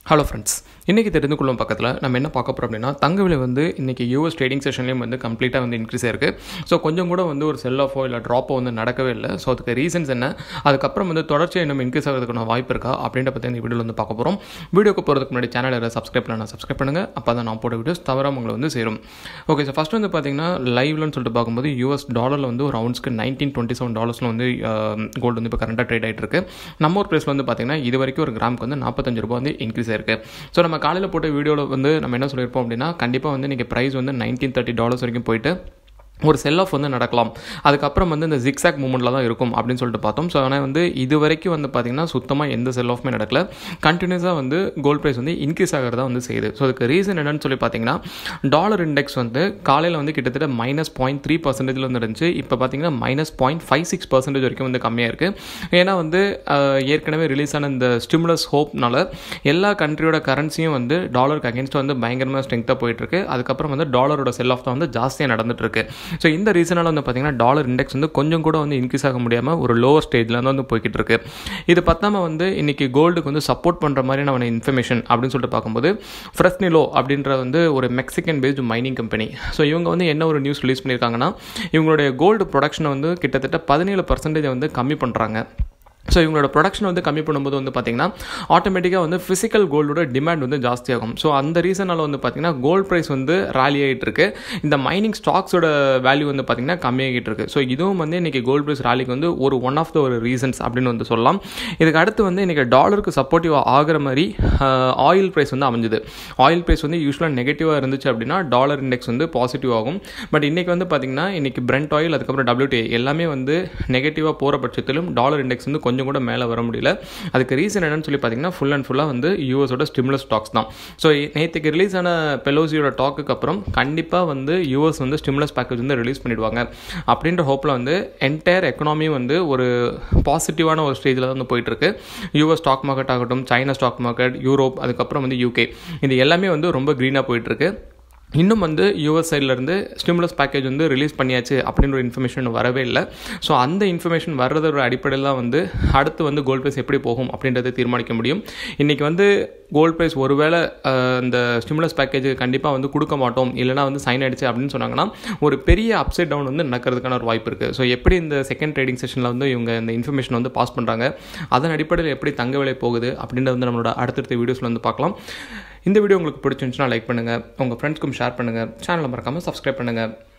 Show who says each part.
Speaker 1: hello friends இன்றைக்கி தெரிந்து கொள்ளும் பக்கத்தில் நம்ம என்ன பார்க்க போகிறோம் அப்படின்னா தங்க விலை வந்து இன்றைக்கி யூஎஸ் ட்ரேடிங் செஷன்லேயும் வந்து கம்ப்ளீட்டாக வந்து இன்க்ரீஸ் ஆயிருக்கு ஸோ கொஞ்சம் கூட வந்து ஒரு செல் ஆஃபோ இல்லை ட்ராப்போ வந்து நடக்கவே இல்லை ஸோ அதுக்கு ரீசன்ஸ் என்ன அதுக்கப்புறம் வந்து தொடர்ச்சியாக இன்னும் இன்க்ரீஸ் ஆகிறதுக்கான வாய்ப்பு இருக்கா அப்படின்ற பற்றி இந்த வீடியோவில் வந்து பார்க்க போகிறோம் வீடியோக்கு போகிறதுக்கு முன்னாடி சேனல் யாராவது சப்ஸ்கிரைப் பண்ணலாம் சப்ஸ்கிரைப் பண்ணுங்கள் அப்போ தான் நான் போட வீடியோஸ் தவிர உங்களை வந்து சேரும் ஓகே ஸோ ஃபஸ்ட் வந்து பார்த்தீங்கன்னா லைவ்லன்னு சொல்லிட்டு பார்க்கும்போது யூஎஸ் டாலரில் வந்து ஒரு அவுன்ஸ்க்கு நைன்டீன் டுவெண்ட்டி செவன் டாலர்ஸில் வந்து கோல்டு வந்து இப்போ கரண்ட்டாக ட்ரேட் ஆகிட்டு இருக்கு நம்ம ஒரு ப்ரைஸில் வந்து பார்த்தீங்கன்னா இது வரைக்கும் ஒரு கிராமுக்கு வந்து நாற்பத்தஞ்சு ரூபாய் வந்து இன்க்ரீஸ் ஆயிருக்கு ஸோ நம்ம காலையில் போட்ட வீடியோவில் வந்து நம்ம என்ன சொல்லியிருப்போம் அப்படின்னா கண்டிப்பாக வந்து இன்றைக்கி ப்ரைஸ் வந்து நைன்டீன் தேர்ட்டி டாலர்ஸ் வரைக்கும் போயிட்டு ஒரு செல் ஆஃப் வந்து நடக்கலாம் அதுக்கப்புறம் வந்து இந்த ஜிக்ஸாக் மூமெண்ட்டில் தான் இருக்கும் அப்படின்னு சொல்லிட்டு பார்த்தோம் ஸோ ஆனால் வந்து இது வரைக்கும் வந்து பார்த்திங்கன்னா சுத்தமாக எந்த செல் ஆஃப்மே நடக்கல கண்டினியூஸாக வந்து கோல்ட் ப்ரைஸ் வந்து இன்க்ரீஸ் ஆகிறதா வந்து செய்யுது ஸோ அதுக்கு ரீசன் என்னன்னு சொல்லி பார்த்தீங்கன்னா டாலர் இண்டெக்ஸ் வந்து காலையில் வந்து கிட்டத்தட்ட மைனஸ் பாயிண்ட் த்ரீ பர்சன்டேஜில் வந்து இருந்துச்சு இப்போ பார்த்தீங்கன்னா minus point five six percentage வரைக்கும் வந்து கம்மியாக இருக்குது ஏன்னா வந்து ஏற்கனவே ரிலீஸ் ஆன இந்த ஸ்டிமுலஸ் ஹோப்னால எல்லா கண்ட்ரியோட கரன்சியும் வந்து டாலருக்கு அகேன்ஸ்ட் வந்து பயங்கரமாக ஸ்ட்ரென்த்தாக போயிட்டுருக்கு அதுக்கப்புறம் வந்து டாலரோட செல் ஆஃப் தான் வந்து ஜாஸ்தியாக நடந்துட்டு இருக்கு ஸோ இந்த ரீசனால் வந்து பார்த்தீங்கன்னா டாலர் இண்டெக்ஸ் வந்து கொஞ்சம் கூட வந்து இன்க்ரீஸ் ஆக முடியாமல் ஒரு லோவர் ஸ்டேஜில் வந்து வந்து போய்கிட்டு இருக்கு இது பத்தாம வந்து இன்னைக்கு கோல்டுக்கு வந்து சப்போர்ட் பண்ணுற மாதிரியான இன்ஃபர்மேஷன் அப்படின்னு சொல்லிட்டு பார்க்கும்போது ஃப்ரெஸ்னிலோ அப்படின்ற வந்து ஒரு Mexican based mining company so இவங்க வந்து என்ன ஒரு நியூஸ் ரிலீஸ் பண்ணியிருக்காங்கன்னா இவங்களுடைய கோல்டு ப்ரொடக்ஷனை வந்து கிட்டத்தட்ட பதினேழு பர்சன்டேஜ் வந்து கம்மி பண்ணுறாங்க ஸோ இவங்களோட ப்ரொடக்ஷன் வந்து கம்மி பண்ணும்போது வந்து பார்த்திங்கன்னா ஆட்டோமேட்டிக்காக வந்து ஃபிசிக்கல் கோல்டோட டிமாண்ட் வந்து ஜாஸ்தியாகும் ஸோ அந்த ரீசனால் வந்து பார்த்திங்கன்னா கோல்ட் ப்ரைஸ் வந்து ராலி ஆகிட்டு இருக்கு இந்த மைனிங் ஸ்டாக்ஸோட வேல்யூ வந்து பார்த்திங்கன்னா கம்மியாகிட்டு இருக்கு ஸோ இதுவும் வந்து இன்றைக்கி கோல்ட் ப்ரைஸ் ராலிக்கு வந்து ஒரு ஒன் ஆஃப் த ஒரு ரீசன்ஸ் அப்படின்னு வந்து சொல்லலாம் இதுக்கு அடுத்து வந்து இன்றைக்கி டாலருக்கு சப்போர்ட்டிவ் ஆகிற மாதிரி ஆயில் ப்ரைஸ் வந்து அமைஞ்சுது ஆயில் ப்ரைஸ் வந்து யூஸ்வலாக நெகட்டிவாக இருந்துச்சு அப்படின்னா டாலர் இண்டெக்ஸ் வந்து பாசிட்டிவ் ஆகும் பட் இன்றைக்கி வந்து பார்த்திங்கன்னா இன்றைக்கி பிரெண்ட் ஆயில் அதுக்கப்புறம் டபிள்யூடிஐ எல்லாமே வந்து நெகட்டிவாக போகிற பட்சத்திலும் டாலர் இண்டெக்ஸ் வந்து கொஞ்சம் கூட மேலே வர முடியல அதுக்கு ரீசன் என்னன்னு சொல்லி பார்த்தீங்கன்னா ஃபுல் அண்ட் ஃபுல்லாக வந்து யூஎஸோட ஸ்டிமுலஸ் ஸ்டாக்ஸ் தான் ஸோ நேற்றுக்கு ரிலீஸ் ஆன பெலோசியோட டாக்குக்கு அப்புறம் கண்டிப்பாக வந்து யூஎஸ் வந்து ஸ்டிமுலஸ் பேக்கேஜ் வந்து ரிலீஸ் பண்ணிடுவாங்க அப்படின்ற ஹோப்பில் வந்து என்டையர் எக்கனாமியும் வந்து ஒரு பாசிட்டிவான ஒரு ஸ்டேஜில் தான் வந்து போயிட்டுருக்கு யூஎஸ் ஸ்டாக் மார்க்கெட் ஆகட்டும் சைனா ஸ்டாக் மார்க்கெட் யூரோப் அதுக்கப்புறம் வந்து யூகே இது எல்லாமே வந்து ரொம்ப க்ரீனாக போயிட்டுருக்கு இன்னும் வந்து யூஎஸ் சைட்லேருந்து ஸ்டிமுலஸ் பேக்கேஜ் வந்து ரிலீஸ் பண்ணியாச்சு அப்படின்ற ஒரு இன்ஃபர்மேஷன் வரவே இல்லை ஸோ அந்த இன்ஃபர்மேஷன் வர்றதோட அடிப்படையில் தான் வந்து அடுத்து வந்து கோல்ட் ப்ரைஸ் எப்படி போகும் அப்படின்றத தீர்மானிக்க முடியும் இன்றைக்கி வந்து கோல்ட் ப்ரைஸ் ஒருவேளை இந்த ஸ்டிமுலஸ் பேக்கேஜ் கண்டிப்பாக வந்து கொடுக்க மாட்டோம் இல்லைனா வந்து சைன் ஆகிடுச்சு அப்படின்னு சொன்னாங்கன்னா ஒரு பெரிய அப்சைட் டவுன் வந்து நடக்கிறதுக்கான ஒரு வாய்ப்பு இருக்குது ஸோ எப்படி இந்த செகண்ட் ட்ரேடிங் செஷனில் வந்து இவங்க இந்த இன்ஃபர்மேஷன் வந்து பாஸ் பண்ணுறாங்க அதன் அடிப்படையில் எப்படி தங்க விலை போகுது அப்படின்றத வந்து நம்மளோட அடுத்தடுத்த வீடியோஸில் வந்து பார்க்கலாம் இந்த வீடியோ உங்களுக்கு பிடிச்சிருந்துச்சுன்னா லைக் பண்ணுங்கள் உங்கள் ஃப்ரெண்ட்ஸ்க்கும் ஷேர் பண்ணுங்கள் சேனலை மறக்காமல் சப்ஸ்கிரைப் பண்ணுங்கள்